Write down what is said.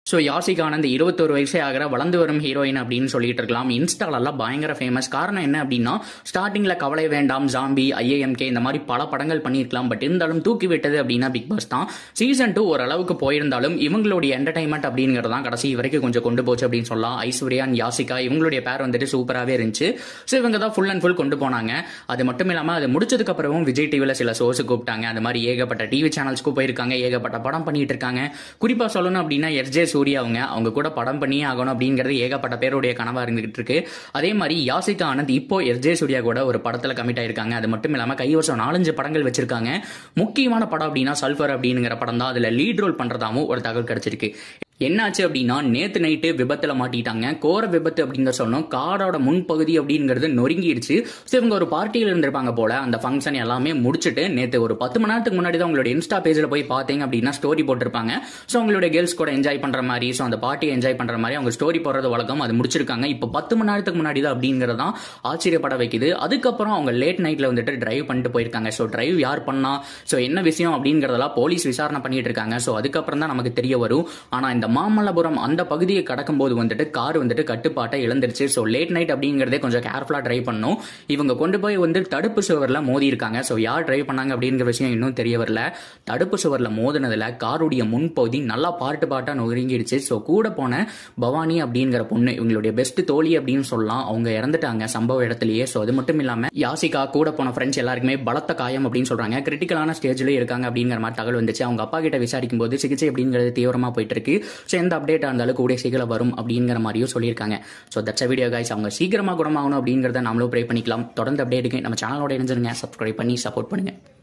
so யாசிக் Anand இருபத்தொரு வயசே ஆகிற வளர்ந்து வரும் ஹீரோயின் அப்படின்னு சொல்லிட்டு இருக்கலாம் இன்ஸ்டாலெல்லாம் பயங்கர ஃபேமஸ் காரணம் என்ன அப்படின்னா ஸ்டார்டிங்கில் கவலை வேண்டாம் ஜாம்பி ஐஏஎம்கே இந்த மாதிரி பல படங்கள் பண்ணியிருக்கலாம் பட் இருந்தாலும் தூக்கி விட்டது அப்படின்னா பிக் பாஸ் தான் சீசன் டூ ஓரளவுக்கு போயிருந்தாலும் இவங்களுடைய என்டர்டைன்மெண்ட் அப்படிங்கிறது தான் கடைசி வரைக்கும் கொஞ்சம் கொண்டு போச்சு அப்படின்னு சொல்லலாம் ஐஸ்வர்யா அண்ட் யாசிகா இவங்களுடைய பேர் வந்துட்டு சூப்பராகவே இருந்துச்சு ஸோ இவங்க தான் ஃபுல் அண்ட் ஃபுல் கொண்டு போனாங்க அது மட்டும் இல்லாமல் அது முடிச்சதுக்கு அப்புறமும் விஜய் டிவியில் சில ஷோஸு கூப்பிட்டாங்க அந்த மாதிரி ஏகப்பட்ட டிவி சேனல்ஸ்க்கு போயிருக்காங்க ஏகப்பட்ட படம் பண்ணிட்டு இருக்காங்க குறிப்பாக சொல்லணும் அப்படின்னா எஸ்ஜே சூர்யா அவங்க அவங்க கூட படம் பண்ணியே ஆகணும் அப்படிங்கிறது ஏகப்பட்ட பேருடைய கனவா இருந்துகிட்டு இருக்கு அதே மாதிரி யாசிகா ஆனந்த் இப்போ எஸ்ஜே சூர்யா கூட ஒரு படத்துல கமிட் ஆயிருக்காங்க அது மட்டும் இல்லாம கைவசம் நாலஞ்சு படங்கள் வச்சிருக்காங்க முக்கியமான படம் அப்படின்னா சல்ஃபர் அப்படிங்கிற படம் தான் அதுல லீட் ரோல் பண்றதாவும் ஒரு தகவல் கிடைச்சிருக்கு என்னாச்சு அப்படின்னா நேத்து நைட்டு விபத்துல மாட்டிட்டாங்க கோர விபத்து அப்படின்னு சொல்லணும் காரோட முன்பகுதி அப்படிங்கிறது நொறுங்கிடுச்சு ஸோ இவங்க ஒரு பார்ட்டியில் இருந்திருப்பாங்க போல அந்த ஃபங்க்ஷன் எல்லாமே முடிச்சுட்டு நேத்து ஒரு பத்து மணி நேரத்துக்கு முன்னாடி தான் உங்களோட இன்ஸ்டா பேஜில் போய் பார்த்தீங்க அப்படின்னா ஸ்டோரி போட்டிருப்பாங்க ஸோ உங்களுடைய கேர்ள்ஸ் கூட என்ஜாய் பண்ற மாதிரி ஸோ அந்த பார்ட்டி என்ஜாய் பண்ற மாதிரி அவங்க ஸ்டோரி போடுறது வழக்கம் அது முடிச்சிருக்காங்க இப்போ பத்து மணி நேரத்துக்கு முன்னாடி தான் அப்படிங்கிறது தான் ஆச்சரியப்பட வைக்குது அதுக்கப்புறம் அவங்க லேட் நைட்ல வந்துட்டு டிரைவ் பண்ணிட்டு போயிருக்காங்க ஸோ டிரைவ் யார் பண்ணா ஸோ என்ன விஷயம் அப்படிங்கிறதெல்லாம் போலீஸ் விசாரணை பண்ணிட்டு இருக்காங்க ஸோ அதுக்கப்புறம் தான் நமக்கு தெரிய வரும் ஆனா இந்த மாமல்லபுரம் அந்த பகுதியை கடக்கும்போது வந்துட்டு கார் வந்துட்டு கட்டுப்பாட்டை இழந்துருச்சு ஸோ லேட் நைட் அப்படிங்கிறதே கொஞ்சம் கேர்ஃபுல்லாக டிரைவ் பண்ணும் இவங்க கொண்டு போய் வந்து தடுப்பு சுவரில் மோதி இருக்காங்க ஸோ யார் டிரைவ் பண்ணாங்க அப்படிங்கிற விஷயம் இன்னும் தெரிய வரல தடுப்பு சுவரில் மோதினதுல காருடைய முன்பகுதி நல்லா பாட்டு பாட்டா நொறுங்கிடுச்சு ஸோ கூட போன பவானி அப்படிங்கிற பொண்ணு இவங்களுடைய பெஸ்ட் தோழி அப்படின்னு சொல்லலாம் அவங்க இறந்துட்டாங்க சம்பவ இடத்துலயே ஸோ அது மட்டும் இல்லாம யாசிகா கூட போன ஃப்ரெண்ட்ஸ் எல்லாருக்குமே பலத்த காயம் அப்படின்னு சொல்றாங்க கிரிட்டிக்கலான ஸ்டேஜ்ல இருக்காங்க அப்படிங்கிற மாதிரி தகவல் வந்துச்சு அவங்க அப்பா கிட்ட விசாரிக்கும் போது சிகிச்சை அப்படிங்கிறது தீவிரமா போயிட்டு இருக்கு ஸோ எந்த அப்டேட்டாக இருந்தாலும் கூட சீக்கிரம் வரும் அப்படிங்கிற மாதிரியும் சொல்லியிருக்காங்க ஸோ தட்ஸ் வீடியோ கைஸ் அவங்க சீக்கிரமாக குணமாகணும் அப்படிங்கிறத நாமளும் ப்ரே பண்ணிக்கலாம் தொடர்ந்து அப்டேட்டுக்கு நம்ம சேனலோட இணைஞ்சிருங்க சப்ஸ்கிரைப் பண்ணி சப்போர்ட் பண்ணுங்க